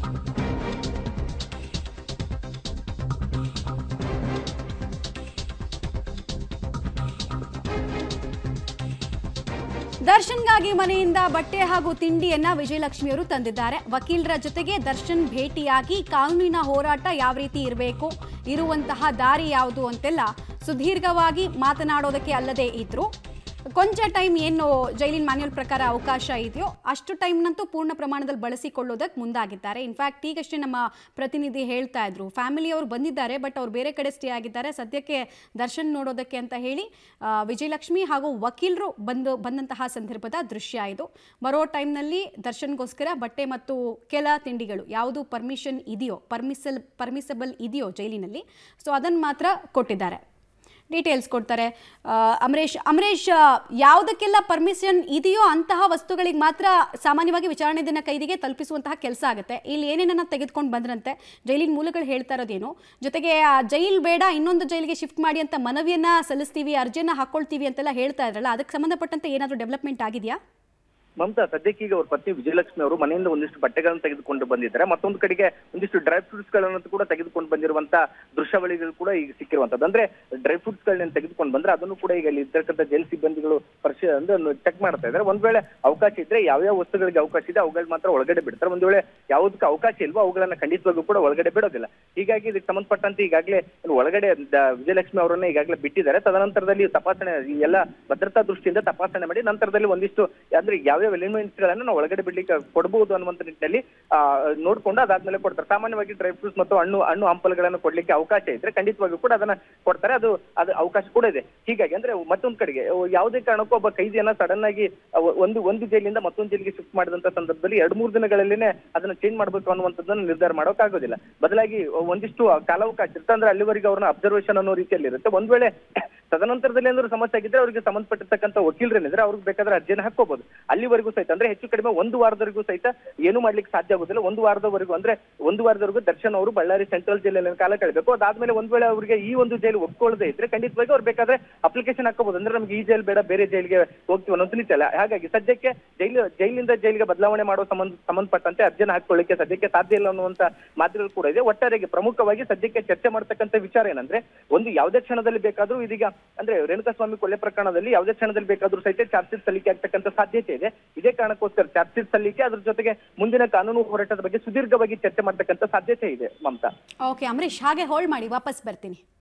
ದರ್ಶನ್ಗಾಗಿ ಮನೆಯಿಂದ ಬಟ್ಟೆ ಹಾಗೂ ತಿಂಡಿಯನ್ನ ವಿಜಯಲಕ್ಷ್ಮಿಯವರು ತಂದಿದ್ದಾರೆ ವಕೀಲರ ಜೊತೆಗೆ ದರ್ಶನ್ ಭೇಟಿಯಾಗಿ ಕಾನೂನಿನ ಹೋರಾಟ ಯಾವ ರೀತಿ ಇರಬೇಕು ಇರುವಂತಹ ದಾರಿ ಯಾವುದು ಅಂತೆಲ್ಲ ಸುದೀರ್ಘವಾಗಿ ಮಾತನಾಡೋದಕ್ಕೆ ಅಲ್ಲದೆ ಇದ್ರು ಕೊಂಚ ಟೈಮ್ ಏನು ಜೈಲಿನ ಮ್ಯಾನ್ಯುಯಲ್ ಪ್ರಕಾರ ಅವಕಾಶ ಇದೆಯೋ ಅಷ್ಟು ಟೈಮ್ನಂತೂ ಪೂರ್ಣ ಪ್ರಮಾಣದಲ್ಲಿ ಬಳಸಿಕೊಳ್ಳೋದಕ್ಕೆ ಮುಂದಾಗಿದ್ದಾರೆ ಇನ್ಫ್ಯಾಕ್ಟ್ ಈಗಷ್ಟೇ ನಮ್ಮ ಪ್ರತಿನಿಧಿ ಹೇಳ್ತಾ ಇದ್ರು ಫ್ಯಾಮಿಲಿಯವರು ಬಂದಿದ್ದಾರೆ ಬಟ್ ಅವ್ರು ಬೇರೆ ಕಡೆ ಸ್ಟೇ ಆಗಿದ್ದಾರೆ ಸದ್ಯಕ್ಕೆ ದರ್ಶನ್ ನೋಡೋದಕ್ಕೆ ಅಂತ ಹೇಳಿ ಆ, ವಿಜಯಲಕ್ಷ್ಮಿ ಹಾಗೂ ವಕೀಲರು ಬಂದು ಬಂದಂತಹ ಸಂದರ್ಭದ ದೃಶ್ಯ ಇದು ಬರೋ ಟೈಮ್ನಲ್ಲಿ ದರ್ಶನ್ಗೋಸ್ಕರ ಬಟ್ಟೆ ಮತ್ತು ಕೆಲ ತಿಂಡಿಗಳು ಯಾವುದು ಪರ್ಮಿಷನ್ ಇದೆಯೋ ಪರ್ಮಿಸಲ್ ಪರ್ಮಿಸಬಲ್ ಇದೆಯೋ ಜೈಲಿನಲ್ಲಿ ಸೊ ಅದನ್ನು ಮಾತ್ರ ಕೊಟ್ಟಿದ್ದಾರೆ ಡೀಟೇಲ್ಸ್ ಕೊಡ್ತಾರೆ ಆ, ಅಮರೇಶ್ ಅಮರೇಶ್ ಆ, ಯಾವುದಕ್ಕೆಲ್ಲ ಪರ್ಮಿಷನ್ ಇದೆಯೋ ಅಂತಹ ವಸ್ತುಗಳಿಗೆ ಮಾತ್ರ ಸಾಮಾನ್ಯವಾಗಿ ವಿಚಾರಣೆ ದಿನ ಕೈದಿಗೆ ತಲುಪಿಸುವಂತಹ ಕೆಲಸ ಆಗುತ್ತೆ ಇಲ್ಲಿ ಏನೇನನ್ನ ತೆಗೆದುಕೊಂಡು ಬಂದ್ರಂತೆ ಜೈಲಿನ ಮೂಲಗಳು ಹೇಳ್ತಾ ಇರೋದೇನು ಜೊತೆಗೆ ಆ ಜೈಲ್ ಬೇಡ ಇನ್ನೊಂದು ಜೈಲಿಗೆ ಶಿಫ್ಟ್ ಮಾಡಿ ಅಂತ ಮನವಿಯನ್ನ ಸಲ್ಲಿಸ್ತೀವಿ ಅರ್ಜಿಯನ್ನ ಹಾಕೊಳ್ತೀವಿ ಅಂತೆಲ್ಲ ಹೇಳ್ತಾ ಇದ್ರಲ್ಲ ಅದಕ್ಕೆ ಸಂಬಂಧಪಟ್ಟಂತೆ ಏನಾದರೂ ಡೆವಲಪ್ಮೆಂಟ್ ಆಗಿದೆಯಾ ಮಮತಾ ಸದ್ಯಕ್ಕೀಗ ಅವ್ರ ಪತ್ನಿ ವಿಜಯಲಕ್ಷ್ಮಿ ಅವರು ಮನೆಯಿಂದ ಒಂದಿಷ್ಟು ಬಟ್ಟೆಗಳನ್ನು ತೆಗೆದುಕೊಂಡು ಬಂದಿದ್ದಾರೆ ಮತ್ತೊಂದು ಕಡೆಗೆ ಒಂದಿಷ್ಟು ಡ್ರೈ ಫ್ರೂಟ್ಸ್ ಗಳನ್ನು ಕೂಡ ತೆಗೆದುಕೊಂಡು ಬಂದಿರುವಂತ ದೃಶ್ಯಾವಳಿಗಳು ಕೂಡ ಈಗ ಸಿಕ್ಕಿರುವಂತದ್ದು ಅಂದ್ರೆ ಡ್ರೈ ಫ್ರೂಟ್ಸ್ ಗಳನ್ನ ತೆಗೆದುಕೊಂಡು ಬಂದ್ರೆ ಅದನ್ನು ಕೂಡ ಈಗ ಇಲ್ಲಿ ಇರ್ತಕ್ಕಂಥ ಜೈಲ್ ಸಿಬ್ಬಂದಿಗಳು ಪರಿಶೀಲ ಅಂದ್ರೆ ಚೆಕ್ ಮಾಡ್ತಾ ಇದ್ದಾರೆ ಒಂದ್ ವೇಳೆ ಅವಕಾಶ ಇದ್ರೆ ಯಾವ್ಯಾವ ವಸ್ತುಗಳಿಗೆ ಅವಕಾಶ ಇದೆ ಅವುಗಳು ಮಾತ್ರ ಒಳಗಡೆ ಬಿಡ್ತಾರೆ ಒಂದ್ ವೇಳೆ ಯಾವುದಕ್ಕೆ ಅವಕಾಶ ಇಲ್ವೋ ಅವುಗಳನ್ನ ಖಂಡಿತವಾಗೂ ಕೂಡ ಒಳಗಡೆ ಬಿಡೋದಿಲ್ಲ ಹೀಗಾಗಿ ಇದಕ್ಕೆ ಸಂಬಂಧಪಟ್ಟಂತೆ ಈಗಾಗಲೇ ಒಳಗಡೆ ದ- ವಿಜಯಲಕ್ಷ್ಮಿ ಅವರನ್ನ ಈಗಾಗಲೇ ಬಿಟ್ಟಿದ್ದಾರೆ ತದನಂತರದಲ್ಲಿ ತಪಾಸಣೆ ಈ ಎಲ್ಲ ಭದ್ರತಾ ದೃಷ್ಟಿಯಿಂದ ತಪಾಸಣೆ ಮಾಡಿ ನಂತರದಲ್ಲಿ ಒಂದಿಷ್ಟು ಅಂದ್ರೆ ಯಾವ್ಯಾವ ಎಲಿಮೆಂಟ್ಸ್ ಗಳನ್ನ ನಾವು ಒಳಗಡೆ ಬಿಡ್ಲಿಕ್ಕೆ ಕೊಡಬಹುದು ಅನ್ನುವಂತ ನಿಟ್ಟಿನಲ್ಲಿ ಆ, ನೋಡ್ಕೊಂಡು ಅದಾದ್ಮೇಲೆ ಕೊಡ್ತಾರೆ ಸಾಮಾನ್ಯವಾಗಿ ಡ್ರೈ ಫ್ರೂಟ್ಸ್ ಮತ್ತು ಹಣ್ಣು ಹಣ್ಣು ಹಂಪಲುಗಳನ್ನು ಕೊಡ್ಲಿಕ್ಕೆ ಅವಕಾಶ ಇದ್ರೆ ಖಂಡಿತವಾಗಿಯೂ ಕೂಡ ಅದನ್ನ ಕೊಡ್ತಾರೆ ಅದು ಅದು ಅವಕಾಶ ಕೂಡ ಇದೆ ಹೀಗಾಗಿ ಅಂದ್ರೆ ಮತ್ತೊಂದ್ ಕಡೆಗೆ ಅಹ್, ಯಾವುದೇ ಕಾರಣಕ್ಕೂ ಒಬ್ಬ ಕೈದಿಯನ್ನ ಸಡನ್ ಆಗಿ ಅಹ್, ಒಂದು ಒಂದು ಜೈಲಿಂದ ಮತ್ತೊಂದು ಜೈಲಿಗೆ ಶಿಫ್ಟ್ ಮಾಡಿದಂತ ಸಂದರ್ಭದಲ್ಲಿ ಎರಡ್ ಮೂರು ದಿನಗಳಲ್ಲಿನೇ ಅದನ್ನ ಚೇಂಜ್ ಮಾಡ್ಬೇಕು ಅನ್ನುವಂಥದ್ದನ್ನ ನಿರ್ಧಾರ ಮಾಡೋಕ್ ಆಗೋದಿಲ್ಲ ಬದಲಾಗಿ ಒಂದಿಷ್ಟು ಕಾಲಾವಕಾಶ ಇರುತ್ತೆ ಅಂದ್ರೆ ಅಲ್ಲಿವರೆಗೆ ಅವ್ರನ್ನ ಅಬ್ಸರ್ವೇಷನ್ ಅನ್ನೋ ರೀತಿಯಲ್ಲಿ ಇರುತ್ತೆ ಒಂದ್ ವೇಳೆ ತದನಂತರದಲ್ಲಿ ಏನಾದ್ರು ಸಮಸ್ಯೆ ಆಗಿದ್ರೆ ಅವರಿಗೆ ಸಂಬಂಧಪಟ್ಟಿರ್ತಕ್ಕಂಥ ವಕೀಲರೇನಿದ್ರೆ ಅವ್ರಿಗೆ ಬೇಕಾದ್ರೆ ಅರ್ಜಿಯನ್ನು ಹಾಕೋಬಹುದು ಅಲ್ಲಿವರೆಗೂ ಸಹಿತ ಅಂದ್ರೆ ಹೆಚ್ಚು ಕಡಿಮೆ ಒಂದು ವಾರದವರೆಗೂ ಸಹಿತ ಏನು ಮಾಡ್ಲಿಕ್ಕೆ ಸಾಧ್ಯ ಆಗೋದಿಲ್ಲ ಒಂದು ವಾರದವರೆಗೂ ಅಂದ್ರೆ ಒಂದು ವಾರದವರೆಗೂ ದರ್ಶನ್ ಅವರು ಬಳ್ಳಾರಿ ಸೆಂಟ್ರಲ್ ಜೈಲಲ್ಲಿ ಕಾಲ ಕಳಬೇಕು ಅದಾದ್ಮೇಲೆ ಒಂದ್ ವೇಳೆ ಅವರಿಗೆ ಈ ಒಂದು ಜೈಲು ಒಪ್ಕೊಳ್ಳದೆ ಇದ್ರೆ ಖಂಡಿತವಾಗಿ ಅವ್ರು ಬೇಕಾದ್ರೆ ಅಪ್ಲಿಕೇಶನ್ ಹಾಕೋಬಹುದು ಅಂದ್ರೆ ನಮ್ಗೆ ಈ ಜೈಲ್ ಬೇಡ ಬೇರೆ ಜೈಲಿಗೆ ಹೋಗ್ತೀವಿ ಅನ್ನೋ ನಿಂತಲ್ಲ ಹಾಗಾಗಿ ಸದ್ಯಕ್ಕೆ ಜೈಲು ಜೈಲಿಂದ ಜೈಲಿಗೆ ಬದಲಾವಣೆ ಮಾಡೋ ಸಂಬಂಧ ಸಂಬಂಧಪಟ್ಟಂತೆ ಅರ್ಜಿನ ಹಾಕೊಳ್ಳಿಕ್ಕೆ ಸದ್ಯಕ್ಕೆ ಸಾಧ್ಯ ಇಲ್ಲ ಅನ್ನುವಂತ ಮಾತುಗಳು ಕೂಡ ಇದೆ ಒಟ್ಟಾರೆಗೆ ಪ್ರಮುಖವಾಗಿ ಸದ್ಯಕ್ಕೆ ಚರ್ಚೆ ಮಾಡ್ತಕ್ಕಂಥ ವಿಚಾರ ಏನಂದ್ರೆ ಒಂದು ಯಾವುದೇ ಕ್ಷಣದಲ್ಲಿ ಬೇಕಾದ್ರೂ ಇದೀಗ ಅಂದ್ರೆ ರೇಣುಕಾಸ್ವಾಮಿ ಕೊಲೆ ಪ್ರಕರಣದಲ್ಲಿ ಯಾವುದೇ ಕ್ಷಣದಲ್ಲಿ ಬೇಕಾದ್ರೂ ಸಹಿತ ಚಾರ್ಜ್ ಶೀಟ್ ಸಲ್ಲಿಕೆ ಆಗ್ತಕ್ಕಂಥ ಸಾಧ್ಯತೆ ಇದೆ ಇದೇ ಕಾರಣಕ್ಕೋಸ್ಕರ ಚಾರ್ಜ್ ಶೀಟ್ ಸಲ್ಲಿಕೆ ಅದ್ರ ಜೊತೆಗೆ ಮುಂದಿನ ಕಾನೂನು ಹೋರಾಟದ ಬಗ್ಗೆ ಸುದೀರ್ಘವಾಗಿ ಚರ್ಚೆ ಮಾಡ್ತಕ್ಕಂಥ ಸಾಧ್ಯತೆ ಇದೆ ಮಮತಾ ಓಕೆ ಅಮರೇಶ್ ಹಾಗೆ ಹೋಲ್ಡ್ ಮಾಡಿ ವಾಪಸ್ ಬರ್ತೀನಿ